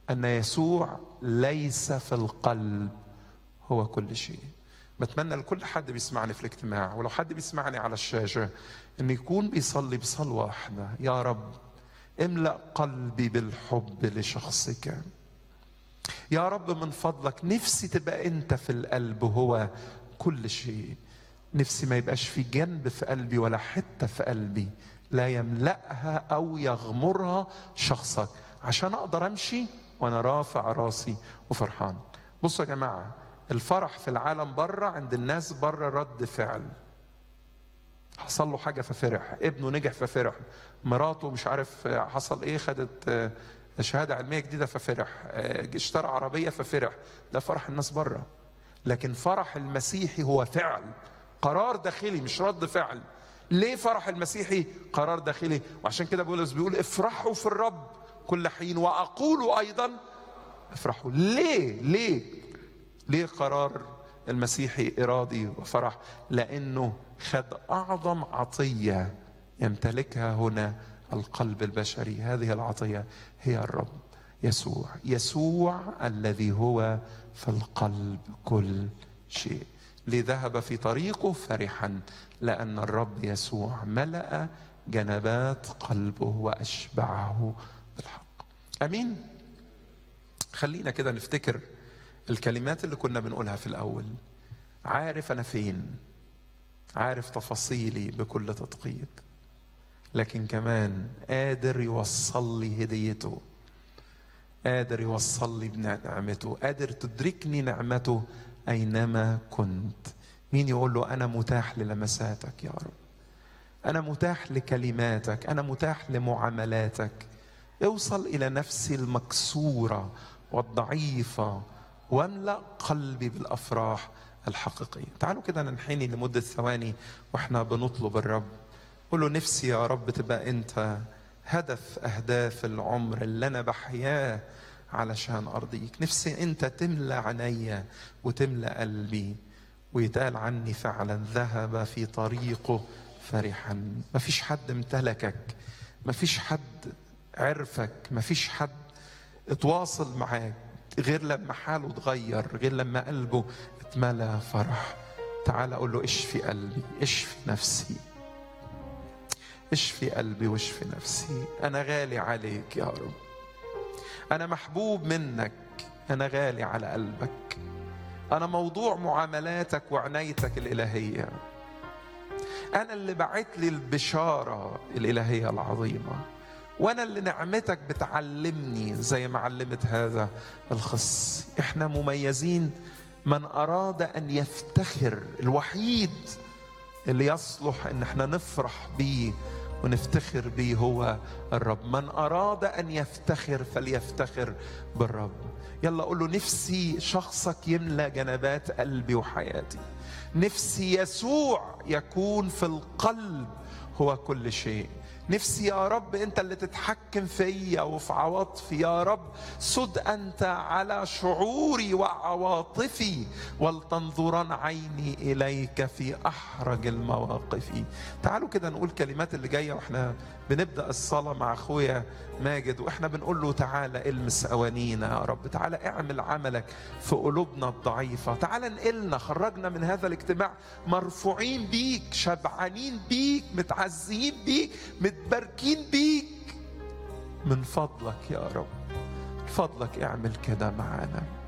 ان يسوع ليس في القلب هو كل شيء بتمنى لكل حد بيسمعني في الاجتماع ولو حد بيسمعني على الشاشه ان يكون بيصلي بصلوه واحده يا رب املا قلبي بالحب لشخصك يا رب من فضلك نفسي تبقى انت في القلب هو كل شيء نفسي ما يبقاش في جنب في قلبي ولا حته في قلبي لا يملاها او يغمرها شخصك عشان اقدر امشي وانا رافع راسي وفرحان بصوا يا جماعه الفرح في العالم بره عند الناس بره رد فعل حصل له حاجه ففرح ابنه نجح ففرح مراته مش عارف حصل ايه خدت شهاده علميه جديده ففرح اشترى عربيه ففرح ده فرح الناس بره لكن فرح المسيحي هو فعل قرار داخلي مش رد فعل ليه فرح المسيحي قرار داخلي وعشان كده بولس بيقول افرحوا في الرب كل حين واقول ايضا افرحوا ليه ليه ليه قرار المسيحي ارادي وفرح لانه خد اعظم عطيه يمتلكها هنا القلب البشري هذه العطيه هي الرب يسوع يسوع الذي هو في القلب كل شيء لذهب في طريقه فرحا لان الرب يسوع ملا جنبات قلبه واشبعه بالحق امين خلينا كده نفتكر الكلمات اللي كنا بنقولها في الاول عارف انا فين عارف تفاصيلي بكل تدقيق لكن كمان قادر يوصل لي هديته قادر يوصل لي بنعمته قادر تدركني نعمته اينما كنت مين يقول له انا متاح للمساتك يا رب انا متاح لكلماتك انا متاح لمعاملاتك اوصل الى نفسي المكسوره والضعيفه واملا قلبي بالافراح الحقيقيه تعالوا كده ننحني لمده ثواني واحنا بنطلب الرب قول له نفسي يا رب تبقى انت هدف اهداف العمر اللي انا بحياه علشان ارضيك نفسي انت تملى عينيا وتملى قلبي ويتقال عني فعلا ذهب في طريقه فرحا مفيش حد امتلكك مفيش حد عرفك مفيش حد اتواصل معاك غير لما حاله اتغير غير لما قلبه اتملى فرح تعال اقول له اشفي قلبي اشفي نفسي اشفي قلبي واشفي نفسي انا غالي عليك يا رب انا محبوب منك انا غالي على قلبك انا موضوع معاملاتك وعنايتك الالهيه انا اللي بعت لي البشاره الالهيه العظيمه وانا اللي نعمتك بتعلمني زي ما علمت هذا الخص احنا مميزين من اراد ان يفتخر الوحيد اللي يصلح ان احنا نفرح بيه ونفتخر بيه هو الرب من اراد ان يفتخر فليفتخر بالرب يلا قول له نفسي شخصك يملى جنبات قلبي وحياتي نفسي يسوع يكون في القلب هو كل شيء نفسي يا رب انت اللي تتحكم فيا وفي عواطفي يا رب سد انت على شعوري وعواطفي ولتنظرن عيني اليك في احرج المواقف تعالوا كده نقول كلمات اللي جايه واحنا بنبدا الصلاه مع اخويا ماجد واحنا بنقول له تعالى المس اوانينا يا رب تعالى اعمل عملك في قلوبنا الضعيفه تعالى انقلنا خرجنا من هذا الاجتماع مرفوعين بيك شبعانين بيك متعزيين بيك متباركين بيك من فضلك يا رب فضلك اعمل كده معانا